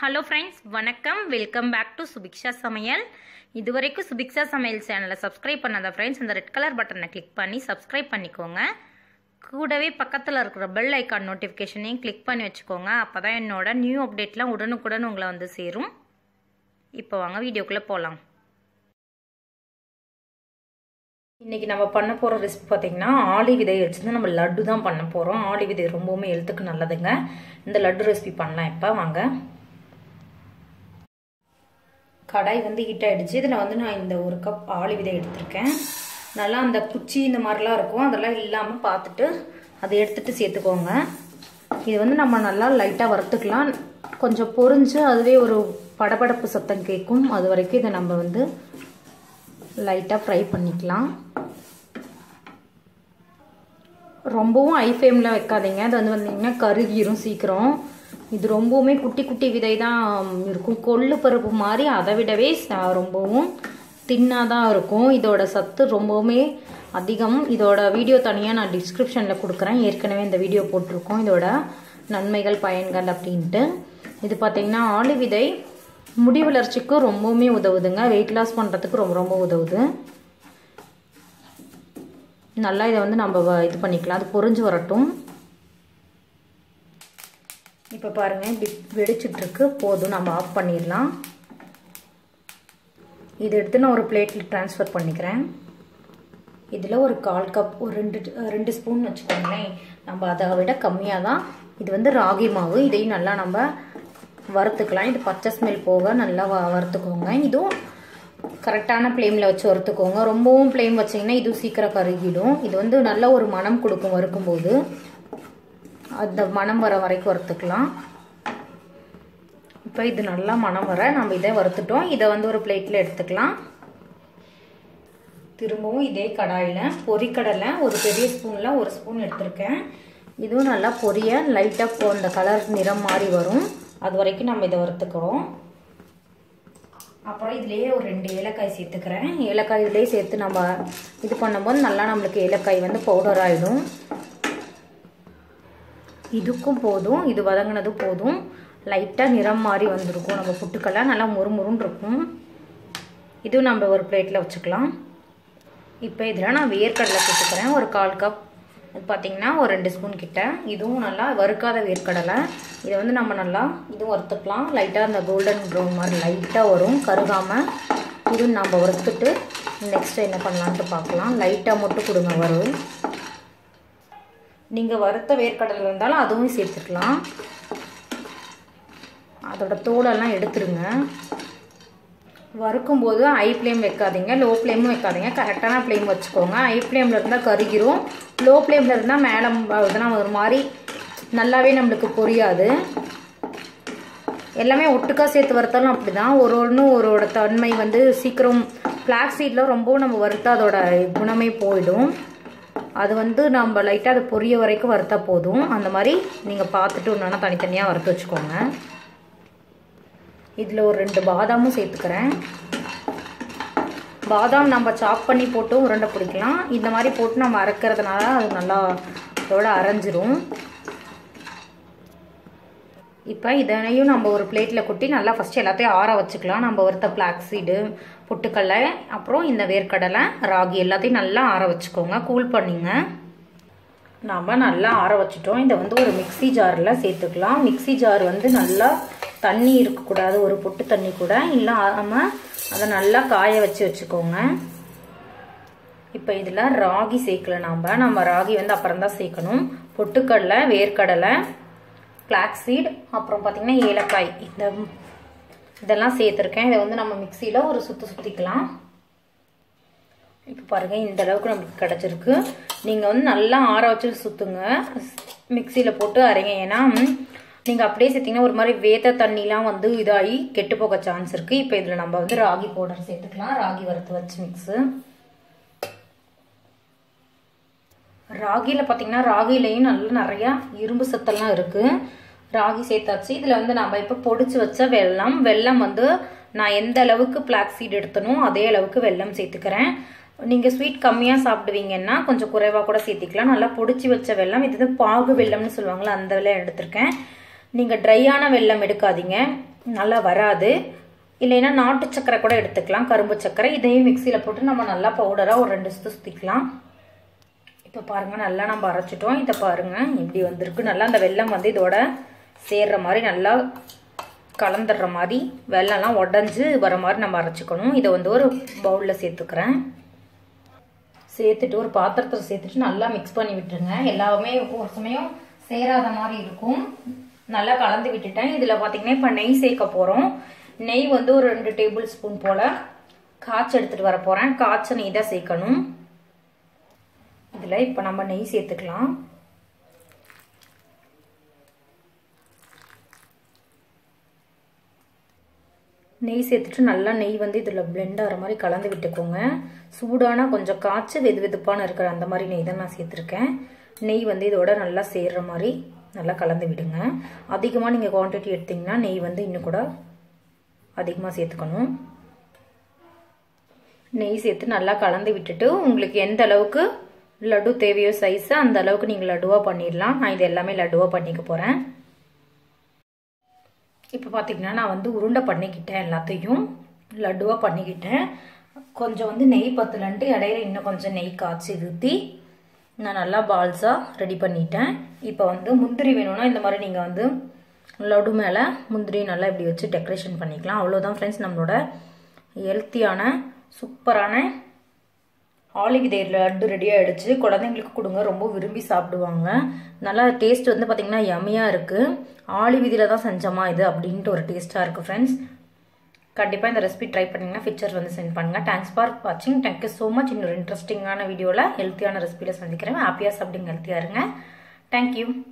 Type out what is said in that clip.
hello friends வணக்கம் welcome back to Subiksha Samayal இதுவரைக்கும் சுபிக்ஷா சமையல் சேனலை சப்ஸ்கிரைப் பண்ணாத ஃப்ரெண்ட்ஸ் இந்த ரெட் கலர் பட்டனை கிளிக் பண்ணி சப்ஸ்கிரைப் பண்ணிக்கோங்க கூடவே பக்கத்தில் இருக்கிற பெல் ஐக்கான் நோட்டிஃபிகேஷனையும் கிளிக் பண்ணி வச்சுக்கோங்க அப்போ தான் என்னோட நியூ அப்டேட்லாம் உடனுக்குடன் உங்களை வந்து சேரும் இப்போ வாங்க வீடியோக்குள்ளே போகலாம் இன்றைக்கி நம்ம பண்ண போகிற ரெசிபி பார்த்திங்கன்னா ஆளி விதை வச்சு நம்ம லட்டு தான் பண்ண போகிறோம் ஆளி விதை ரொம்பவுமே எழுத்துக்கு நல்லதுங்க இந்த லட்டு ரெசிபி பண்ணலாம் இப்போ வாங்க கடாய் வந்து ஹீட் ஆகிடுச்சு இதில் வந்து நான் இந்த ஒரு கப் ஆளி விதை எடுத்திருக்கேன் நல்லா அந்த குச்சி இந்த மாதிரிலாம் இருக்கும் அதெல்லாம் இல்லாமல் பார்த்துட்டு அதை எடுத்துகிட்டு சேர்த்துக்கோங்க இது வந்து நம்ம நல்லா லைட்டாக வறுத்துக்கலாம் கொஞ்சம் பொறிஞ்சு அதுவே ஒரு படபடப்பு சத்தம் கேட்கும் அது வரைக்கும் இதை நம்ம வந்து லைட்டாக ஃப்ரை பண்ணிக்கலாம் ரொம்பவும் ஐ ஃப்ளேமில் வைக்காதீங்க அது வந்து வந்தீங்கன்னா கருகிரும் சீக்கிரம் இது ரொம்பவுமே குட்டி குட்டி விதை தான் இருக்கும் கொள்ளு பருப்பு மாதிரி அதை விடவே ரொம்பவும் தின்னாக தான் இருக்கும் இதோட சத்து ரொம்பவுமே அதிகம் இதோட வீடியோ தனியாக நான் டிஸ்கிரிப்ஷனில் கொடுக்குறேன் ஏற்கனவே இந்த வீடியோ போட்டிருக்கோம் இதோட நன்மைகள் பயன்கள் அப்படின்ட்டு இது பார்த்திங்கன்னா ஆளு விதை முடி வளர்ச்சிக்கு ரொம்பவுமே உதவுதுங்க வெயிட் லாஸ் பண்ணுறதுக்கு ரொம்ப ரொம்ப உதவுது நல்லா இதை வந்து நம்ம இது பண்ணிக்கலாம் அது பொறிஞ்சு வரட்டும் இப்போ பாருங்கள் இப்படி வெடிச்சிட்ருக்கு போதும் நம்ம ஆஃப் பண்ணிடலாம் இது எடுத்து நான் ஒரு பிளேட்டில் ட்ரான்ஸ்ஃபர் பண்ணிக்கிறேன் இதில் ஒரு கால் கப் ஒரு ரெண்டு ரெண்டு ஸ்பூன் வச்சுக்கோங்களேன் நம்ம அதை விட கம்மியாக தான் இது வந்து ராகி மாவு இதையும் நல்லா நம்ம வறுத்துக்கலாம் இது பச்சை ஸ்மெல் போக நல்லா வ வறுத்துக்கோங்க இதுவும் கரெக்டான ஃப்ளேமில் வச்சு வறுத்துக்கோங்க ரொம்பவும் ஃப்ளேம் வச்சிங்கன்னா இதுவும் சீக்கிரம் கருகிடும் இது வந்து நல்ல ஒரு மனம் கொடுக்கும் வறுக்கும்போது அந்த மனம் வர வரைக்கும் வறுத்துக்கலாம் இப்போ இது நல்லா மனம் வர நம்ம இதை வறுத்துட்டோம் இதை வந்து ஒரு பிளேட்டில் எடுத்துக்கலாம் திரும்பவும் இதே கடாயில் பொரிக்கடலை ஒரு பெரிய ஸ்பூனில் ஒரு ஸ்பூன் எடுத்திருக்கேன் இதுவும் நல்லா பொரிய லைட்டாக அந்த கலர் நிறம் மாறி வரும் அது வரைக்கும் நம்ம இதை வறுத்துக்கிறோம் அப்புறம் இதுலேயே ஒரு ரெண்டு ஏலக்காய் சேர்த்துக்கிறேன் ஏலக்காய் இதுலேயே சேர்த்து நம்ம இது பண்ணும்போது நல்லா நம்மளுக்கு ஏலக்காய் வந்து பவுடர் ஆகிடும் இதுக்கும் போதும் இது வதங்கினதும் போதும் லைட்டாக நிறம் மாதிரி வந்திருக்கும் நம்ம புட்டுக்கெல்லாம் நல்லா முறுமுறுன்னு இருக்கும் இதுவும் நம்ம ஒரு பிளேட்டில் வச்சுக்கலாம் இப்போ இதில் நான் வேர்க்கடலை சேர்த்துக்கிறேன் ஒரு கால் கப் இது பார்த்திங்கன்னா ஒரு ரெண்டு ஸ்பூன் கிட்ட இதுவும் நல்லா வறுக்காத வேர்க்கடலை இதை வந்து நம்ம நல்லா இதுவும் வறுத்துக்கலாம் லைட்டாக அந்த கோல்டன் ப்ரௌன் மாதிரி லைட்டாக வரும் கருகாமல் இதுவும் நம்ம வறுத்துட்டு நெக்ஸ்ட்டு என்ன பண்ணலான்ட்டு பார்க்கலாம் லைட்டாக மட்டும் கொடுங்க வரும் நீங்கள் வறுத்த வேர்க்கடலை இருந்தாலும் அதுவும் சேர்த்துக்கலாம் அதோட தோலெல்லாம் எடுத்துருங்க வறுக்கும்போது ஐ ஃப்ளேம் வைக்காதீங்க லோ ஃப்ளேமும் வைக்காதீங்க கரெக்டான ஃப்ளேம் வச்சுக்கோங்க ஐ ஃப்ளேமில் இருந்தால் கருகிரும் லோ ஃப்ளேமில் இருந்தால் மேலே இதெல்லாம் ஒரு மாதிரி நல்லாவே நம்மளுக்கு பொரியாது எல்லாமே ஒட்டுக்கா சேர்த்து வறுத்தாலும் அப்படி தான் ஒரு ஒன்று ஒருவோட தன்மை வந்து சீக்கிரம் ஃப்ளாக் சீடில் ரொம்பவும் நம்ம வறுத்தா அதோட குணமே போயிடும் அது வந்து நம்ம லைட்டாக அது பொரிய வரைக்கும் வறுத்தா போதும் அந்த மாதிரி நீங்கள் பார்த்துட்டு ஒன்றுனா தனித்தனியாக வறுத்து வச்சுக்கோங்க இதில் ஒரு ரெண்டு பாதாமும் சேர்த்துக்கிறேன் பாதாம் நம்ம சாப் பண்ணி போட்டும் உருண்டை பிடிக்கலாம் இந்த மாதிரி போட்டு நம்ம அரைக்கிறதுனால அது நல்லா அதோட அரைஞ்சிரும் இப்போ இதனையும் நம்ம ஒரு பிளேட்டில் கொட்டி நல்லா ஃபஸ்ட்டு எல்லாத்தையும் ஆற வச்சுக்கலாம் நம்ம வறுத்த பிளாக் சீடு பொட்டுக்கடலை அப்புறம் இந்த வேர்க்கடலை ராகி எல்லாத்தையும் நல்லா ஆற வச்சுக்கோங்க கூல் பண்ணிங்க நம்ம நல்லா ஆற வச்சுட்டோம் இதை வந்து ஒரு மிக்சி ஜாரில் சேர்த்துக்கலாம் மிக்சி ஜார் வந்து நல்லா தண்ணி இருக்கக்கூடாது ஒரு பொட்டு தண்ணி கூட இல்லாமல் அதை நல்லா காய வச்சு வச்சுக்கோங்க இப்போ இதில் ராகி சேர்க்கல நம்ம நம்ம ராகி வந்து அப்புறம் தான் சேர்க்கணும் பொட்டுக்கடலை வேர்க்கடலை ஃப்ளாக்ஸீட் அப்புறம் பார்த்திங்கன்னா ஏலக்காய் இந்த இதெல்லாம் சேர்த்துருக்கேன் இதை வந்து நம்ம மிக்சியில் ஒரு சுற்று சுற்றிக்கலாம் இப்போ பாருங்கள் இந்த அளவுக்கு நமக்கு கிடச்சிருக்கு நீங்கள் வந்து நல்லா ஆற வச்சு சுற்றுங்க மிக்சியில் போட்டு அரைங்க ஏன்னா நீங்கள் அப்படியே சேர்த்திங்கன்னா ஒரு மாதிரி வேத தண்ணிலாம் வந்து இதாகி கெட்டு போக சான்ஸ் இருக்குது இப்போ இதில் நம்ம வந்து ராகி பவுடர் சேர்த்துக்கலாம் ராகி வறுத்து வச்சு மிக்ஸு ராகியில் பார்த்தீங்கன்னா ராகிலையும் நல்லா நிறையா இரும்பு சத்தெல்லாம் இருக்குது ராகி சேர்த்தாச்சு இதில் வந்து நம்ம இப்போ பொடிச்சு வச்ச வெல்லம் வெல்லம் வந்து நான் எந்த அளவுக்கு பிளாக் சீட் எடுத்தனோ அதே அளவுக்கு வெல்லம் சேர்த்துக்கிறேன் நீங்கள் ஸ்வீட் கம்மியாக சாப்பிடுவீங்கன்னா கொஞ்சம் குறைவாக கூட சேர்த்திக்கலாம் நல்லா பொடிச்சு வச்ச வெல்லம் இது பாகு வெல்லம்னு சொல்லுவாங்களா அந்த வெல்லம் எடுத்திருக்கேன் நீங்கள் ட்ரையான வெல்லம் எடுக்காதீங்க நல்லா வராது இல்லைன்னா நாட்டு சக்கரை கூட எடுத்துக்கலாம் கரும்பு சக்கரை இதையும் மிக்சியில் போட்டு நம்ம நல்லா பவுடராக ஒரு ரெண்டு சுத்து சுற்றிக்கலாம் இப்போ பாருங்கள் நல்லா நம்ம அரைச்சிட்டோம் இதை பாருங்கள் இப்படி வந்திருக்கு நல்லா அந்த வெல்லம் வந்து இதோட சேர்ற மாதிரி நல்லா கலந்துடுற மாதிரி வெள்ளம்லாம் உடஞ்சி வர மாதிரி நம்ம அரைச்சிக்கணும் இதை வந்து ஒரு பவுலில் சேர்த்துக்கிறேன் சேர்த்துட்டு ஒரு பாத்திரத்தில் சேர்த்துட்டு நல்லா மிக்ஸ் பண்ணி விட்டுருங்க எல்லாமே ஒரு சமயம் சேராத மாதிரி இருக்கும் நல்லா கலந்து விட்டுட்டேன் இதில் பார்த்தீங்கன்னா இப்போ நெய் சேர்க்க போகிறோம் நெய் வந்து ஒரு ரெண்டு டேபிள் ஸ்பூன் போல் காய்ச்சி எடுத்துகிட்டு வர போகிறேன் காய்ச்ச நெய் தான் சேர்க்கணும் இதில் இப்போ நம்ம நெய் சேர்த்துக்கலாம் நெய் சேர்த்துட்டு நல்லா நெய் வந்து இதில் பிளெண்ட் ஆகிற மாதிரி கலந்து விட்டுக்கோங்க சூடான கொஞ்சம் காய்ச்சி வெது வெதுப்பான இருக்கிற அந்த மாதிரி நெய் தான் நான் சேர்த்துருக்கேன் நெய் வந்து இதோட நல்லா சேர்ற மாதிரி நல்லா கலந்து விடுங்க அதிகமாக நீங்கள் குவான்டிட்டி எடுத்திங்கன்னா நெய் வந்து இன்னும் கூட அதிகமாக சேர்த்துக்கணும் நெய் சேர்த்து நல்லா கலந்து விட்டுட்டு உங்களுக்கு எந்த அளவுக்கு லட்டு தேவையோ சைஸு அந்த அளவுக்கு நீங்கள் லட்டுவாக பண்ணிடலாம் நான் இது எல்லாமே லட்டுவாக பண்ணிக்க போகிறேன் இப்போ பார்த்தீங்கன்னா நான் வந்து உருண்டை பண்ணிக்கிட்டேன் எல்லாத்தையும் லட்டுவாக பண்ணிக்கிட்டேன் கொஞ்சம் வந்து நெய் பத்தலன்ட்டு இடையில இன்னும் கொஞ்சம் நெய் காய்ச்சி ஊற்றி நான் நல்லா பால்ஸாக ரெடி பண்ணிட்டேன் இப்போ வந்து முந்திரி வேணும்னா இந்த மாதிரி நீங்கள் வந்து லட்டு மேலே முந்திரி நல்லா இப்படி வச்சு டெக்கரேஷன் பண்ணிக்கலாம் அவ்வளோதான் ஃப்ரெண்ட்ஸ் நம்மளோட ஹெல்த்தியான சூப்பரான ஆலிவிதை லட்டு ரெடி ஆகிடுச்சு குழந்தைங்களுக்கு கொடுங்க ரொம்ப விரும்பி சாப்பிடுவாங்க நல்லா டேஸ்ட் வந்து பார்த்திங்கன்னா யம்மியாக இருக்குது ஆலிவிதியில் தான் செஞ்சோமா இது அப்படின்ட்டு ஒரு டேஸ்ட்டாக இருக்குது ஃப்ரெண்ட்ஸ் கண்டிப்பாக இந்த ரெசிபி ட்ரை பண்ணிங்கன்னா பிக்சர்ஸ் வந்து சென்ட் பண்ணுங்கள் தேங்க்ஸ் ஃபார் வாட்சிங் தேங்க்யூ ஸோ மச் இன்னொரு இன்ட்ரெஸ்டிங்கான வீடியோவில் ஹெல்த்தியான ரெசிபியில் சந்திக்கிறேன் ஹாப்பியாக சாப்பிடுங்க ஹெல்த்தியாக இருங்க தேங்க்யூ